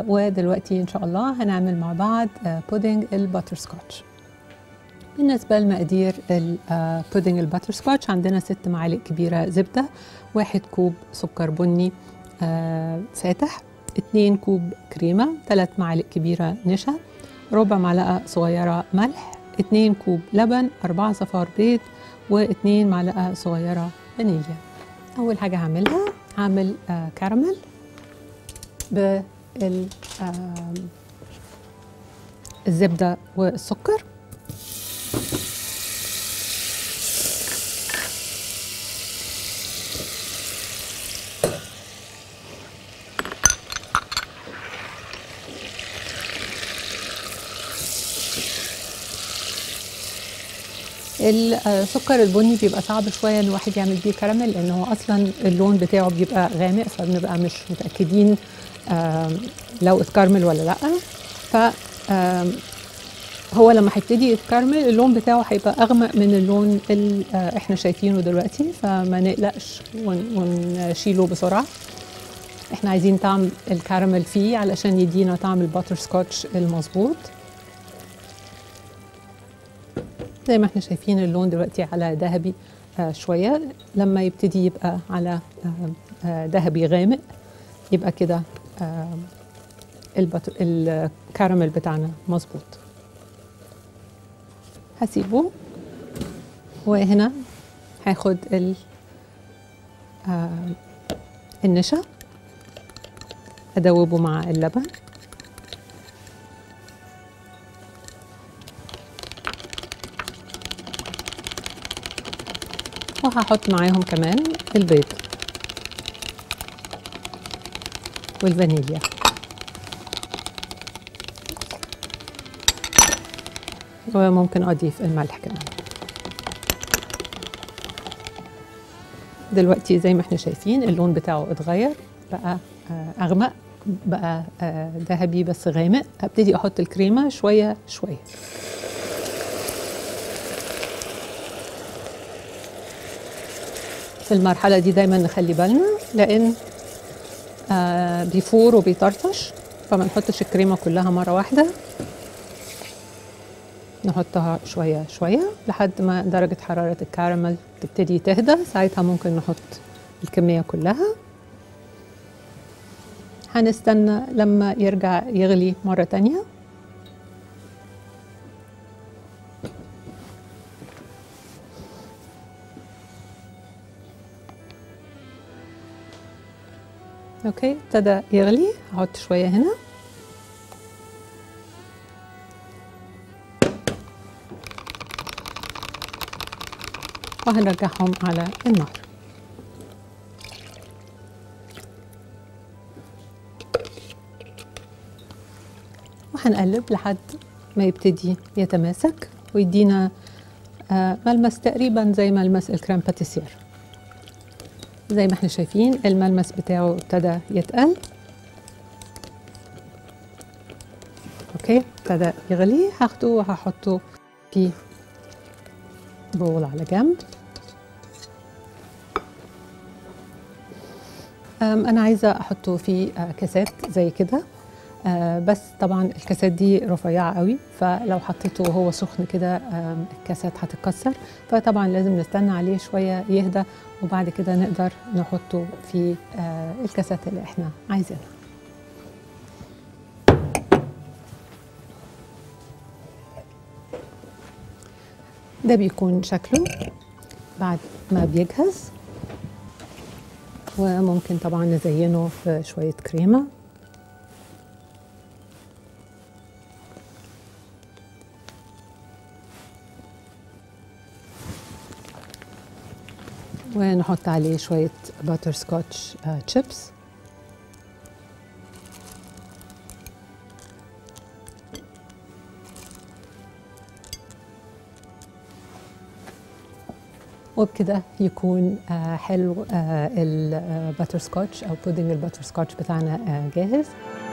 ودلوقتي ان شاء الله هنعمل مع بعض آه بودنج الباتر سكوتش بالنسبة لمقادير البودنج الباتر سكوتش عندنا ست معالق كبيرة زبدة واحد كوب سكر بني آه فاتح اتنين كوب كريمة ثلاث معالق كبيرة نشا ربع معلقة صغيرة ملح اتنين كوب لبن أربعة صفار بيض واتنين معلقة صغيرة فانيليا أول حاجة هعملها هعمل آه كراميل بال آه الزبدة والسكر السكر البني بيبقى صعب شويه ان الواحد يعمل بيه كراميل لان هو اصلا اللون بتاعه بيبقى غامق فبنبقى مش متاكدين لو اتكرمل ولا لا ف هو لما هيبتدي يتكرمل اللون بتاعه هيبقى اغمق من اللون اللي احنا شايفينه دلوقتي فما نقلقش ونشيله بسرعه احنا عايزين طعم الكراميل فيه علشان يدينا طعم الباتر سكوتش المظبوط زي ما احنا شايفين اللون دلوقتي على ذهبي آه شوية لما يبتدي يبقى على آه ذهبي غامق يبقى كده آه الكراميل بتاعنا مظبوط هسيبه وهنا هاخد ال النشا ادوبه مع اللبن وهحط معاهم كمان البيض والفانيليا وممكن اضيف الملح كمان دلوقتي زي ما احنا شايفين اللون بتاعه اتغير بقى اغمق بقى ذهبي بس غامق هبتدي احط الكريمه شويه شويه في المرحلة دي دايما نخلي بالنا لأن آه بيفور وبيطرطش فما نحطش الكريمة كلها مرة واحدة نحطها شوية شوية لحد ما درجة حرارة الكراميل تبتدي تهدى ساعتها ممكن نحط الكمية كلها هنستنى لما يرجع يغلي مرة تانية اوكي ابتدى يغلي هحط شويه هنا وهنرجعهم على النار وهنقلب لحد ما يبتدي يتماسك ويدينا ملمس تقريبا زي ملمس الكريم باتيسير زي ما احنا شايفين الملمس بتاعه ابتدى يتقل اوكي ابتدى يغلي هاخده وهحطه في بول على جنب انا عايزه احطه في كاسات زي كده بس طبعا الكاسات دي رفيعه قوي فلو حطيته وهو سخن كده الكاسات هتتكسر فطبعا لازم نستنى عليه شويه يهدى وبعد كده نقدر نحطه في الكاسات اللي احنا عايزينها ده بيكون شكله بعد ما بيجهز وممكن طبعا نزينه في شويه كريمه ونحط عليه شوية باتر سكوتش تشيبس وبكده يكون حلو الباتر سكوتش او بودنج الباتر سكوتش بتاعنا جاهز